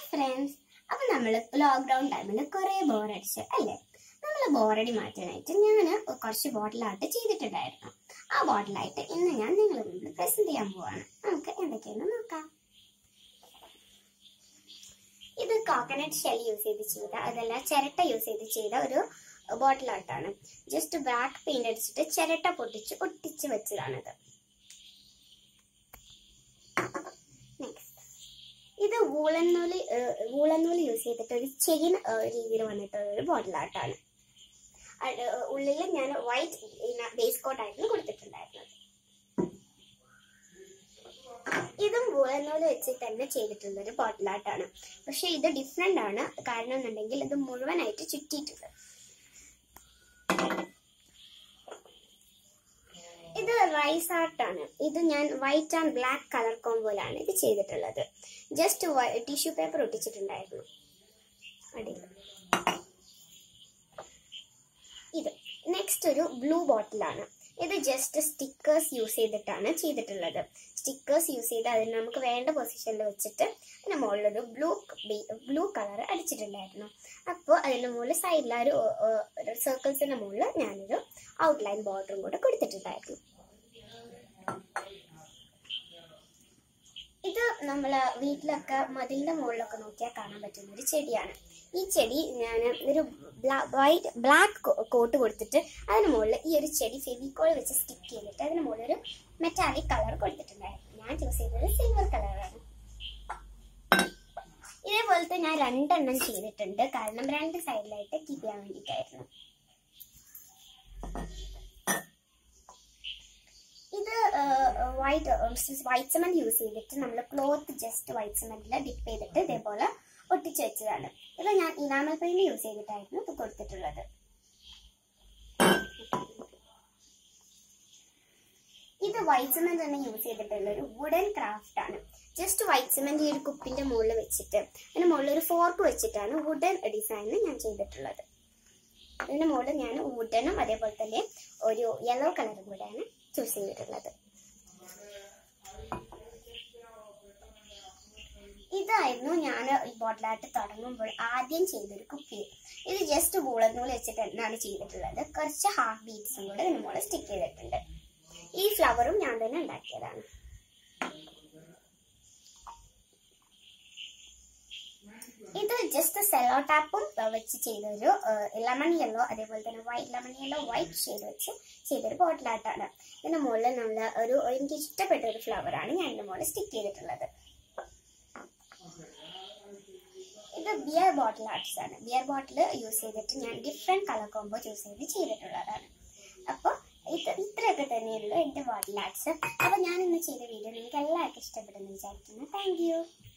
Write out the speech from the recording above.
friends അപ്പൊ നമ്മൾ lockdown ടൈമിൽ കുറെ ബോറടിച്ച് അല്ലേ നമ്മൾ ബോറടി മാറ്റാനായിട്ട് ഞാൻ കുറച്ച് ബോട്ടിലായിട്ട് ചെയ്തിട്ടുണ്ടായിരുന്നു ആ ബോട്ടിലായിട്ട് ഇന്ന് ഞാൻ നിങ്ങളുടെ മുമ്പിൽ പ്രസന്റ് ചെയ്യാൻ പോവാണ് നമുക്ക് എന്തൊക്കെയാന്ന് നോക്കാം ഇത് കോക്കനട്ട് ഷെൽ യൂസ് ചെയ്ത് ചെയ്ത അതല്ല ചിരട്ട യൂസ് ചെയ്ത് ചെയ്ത ഒരു ബോട്ടിലായിട്ടാണ് ജസ്റ്റ് ബ്ലാക്ക് പെയിന്റ് അടിച്ചിട്ട് ചിരട്ട പൊട്ടിച്ച് ഒട്ടിച്ച് വെച്ചതാണിത് നെക്സ്റ്റ് ഇത് വൂളൻ നൂല് വൂളൻ നൂല് യൂസ് ചെയ്തിട്ട് ഒരു ചെയിൻ രീതിയിൽ വന്നിട്ടുള്ള ഒരു ബോട്ടിലായിട്ടാണ് ഉള്ളിൽ ഞാൻ വൈറ്റ് ബേസ് കോട്ട് ആയിരുന്നു കൊടുത്തിട്ടുണ്ടായിരുന്നത് ഇതും വൂളൻ നൂല് വെച്ചിട്ട് തന്നെ ചെയ്തിട്ടുള്ള ഒരു ബോട്ടിലായിട്ടാണ് പക്ഷെ ഇത് ഡിഫറെന്റ് ആണ് കാരണം എന്നുണ്ടെങ്കിൽ ഇത് മുഴുവനായിട്ട് ചുറ്റിയിട്ടുണ്ട് ഇത് റൈസ് ആർട്ട് ആണ് ഇത് ഞാൻ വൈറ്റ് ആൻഡ് ബ്ലാക്ക് കളർ കോമ്പോയിലാണ് ഇത് ചെയ്തിട്ടുള്ളത് ജസ്റ്റ് ടിഷ്യൂ പേപ്പർ ഒട്ടിച്ചിട്ടുണ്ടായിരുന്നു അടിയിൽ ഇത് നെക്സ്റ്റ് ഒരു ബ്ലൂ ബോട്ടിലാണ് ഇത് ജസ്റ്റ് സ്റ്റിക്കേഴ്സ് യൂസ് ചെയ്തിട്ടാണ് ചെയ്തിട്ടുള്ളത് സ്റ്റിക്കേഴ്സ് യൂസ് ചെയ്ത് അതിന് നമുക്ക് വേണ്ട പൊസിഷനിൽ വെച്ചിട്ട് അതിന് മുകളിലൊരു ബ്ലൂ ബ്ലൂ കളർ അടിച്ചിട്ടുണ്ടായിരുന്നു അപ്പോൾ അതിൻ്റെ മുകളിൽ സൈഡിൽ ഒരു സർക്കിൾസിൻ്റെ മുകളിൽ ഞാനൊരു ഔട്ട്ലൈൻ ബോർഡറും കൂടെ കൊടുത്തിട്ടുണ്ടായിരുന്നു ഇത് നമ്മൾ വീട്ടിലൊക്കെ മതിലിന്റെ മുകളിലൊക്കെ നോക്കിയാൽ കാണാൻ പറ്റുന്ന ഒരു ചെടിയാണ് ഈ ചെടി ഞാൻ ഒരു വൈറ്റ് ബ്ലാക്ക് കോട്ട് കൊടുത്തിട്ട് അതിന് മുകളിൽ ഈ ഒരു ചെടി ഫെവിക്കോൾ വെച്ച് സ്റ്റിക്ക് ചെയ്തിട്ട് അതിന് മുകളിൽ ഒരു മെറ്റാലിക് കളർ കൊടുത്തിട്ടുണ്ടായിരുന്നു ഞാൻ ചൂസ് ചെയ്തത് സിൽവർ കളറാണ് ഇതേപോലത്തെ ഞാൻ രണ്ടെണ്ണം ചെയ്തിട്ടുണ്ട് കാരണം രണ്ട് സൈഡിലായിട്ട് കീപ്പ് ചെയ്യാൻ വേണ്ടിയിട്ടായിരുന്നു ഇത് വൈറ്റ് വൈറ്റ് സിമെന്റ് യൂസ് ചെയ്തിട്ട് നമ്മൾ ക്ലോത്ത് ജസ്റ്റ് വൈറ്റ് സിമെന്റിൽ ഡിപ്പ് ചെയ്തിട്ട് ഇതേപോലെ ഒട്ടിച്ചു വെച്ചതാണ് ഇത് ഞാൻ ഇനാമൽ പെയിന്റ് യൂസ് ചെയ്തിട്ടായിരുന്നു ഇത് കൊടുത്തിട്ടുള്ളത് ഇത് വൈറ്റ് സിമെന്റ് തന്നെ യൂസ് ചെയ്തിട്ടുള്ള ഒരു വുഡൻ ക്രാഫ്റ്റ് ആണ് ജസ്റ്റ് വൈറ്റ് സിമെന്റ് ഈ ഒരു കുപ്പിന്റെ മുകളിൽ വെച്ചിട്ട് അതിന് മുകളിൽ ഒരു ഫോർക്ക് വെച്ചിട്ടാണ് വുഡൻ ഡിസൈനിൽ ഞാൻ ചെയ്തിട്ടുള്ളത് ഇതിന് മുകളിൽ ഞാൻ വുഡനും അതേപോലെ തന്നെ ഒരു യെല്ലോ കളറും കൂടെയാണ് ചൂസ് ചെയ്തിട്ടുള്ളത് ഇതായിരുന്നു ഞാൻ ഈ ബോട്ടിലായിട്ട് തുടങ്ങുമ്പോൾ ആദ്യം ചെയ്തൊരു കുപ്പി ഇത് ജസ്റ്റ് വൂളനൂല് വെച്ചിട്ട് തന്നെയാണ് ചെയ്തിട്ടുള്ളത് കുറച്ച് ഹാഫ് ബീറ്റ്സും കൂടെ ഇതിന് മുകളിൽ സ്റ്റിക്ക് ചെയ്തിട്ടുണ്ട് ഈ ഫ്ലവറും ഞാൻ തന്നെ ഉണ്ടാക്കിയതാണ് ഇത് ജസ്റ്റ് സെലോ ടാപ്പും വെച്ച് ചെയ്തൊരു ലെമൺ യെല്ലോ അതേപോലെ തന്നെ white lemon yellow white shade വെച്ച് ചെയ്തൊരു ബോട്ടിലായിട്ടാണ് ഇതിന്റെ മുകളിൽ നമ്മൾ ഒരു എനിക്ക് ഇഷ്ടപ്പെട്ട ഒരു ഫ്ലവറാണ് ഞാൻ ഇതിന്റെ മുകളിൽ സ്റ്റിക്ക് ചെയ്തിട്ടുള്ളത് ഇത് ബിയർ ബോട്ടിൽ ആർട്സ് ആണ് ബിയർ ബോട്ടിൽ യൂസ് ചെയ്തിട്ട് ഞാൻ ഡിഫറെന്റ് കളർ കോമ്പോ ചൂസ് ചെയ്ത് ചെയ്തിട്ടുള്ളതാണ് അപ്പോൾ ഇത് ഇത്രയൊക്കെ തന്നെയുള്ളൂ എൻ്റെ ബോട്ടിൽ ആർട്സ് അപ്പോൾ ഞാൻ ഇന്ന് ചെയ്ത വീഡിയോ നിങ്ങൾക്ക് എല്ലാവർക്കും ഇഷ്ടപ്പെടുന്നു വിചാരിക്കുന്നു താങ്ക്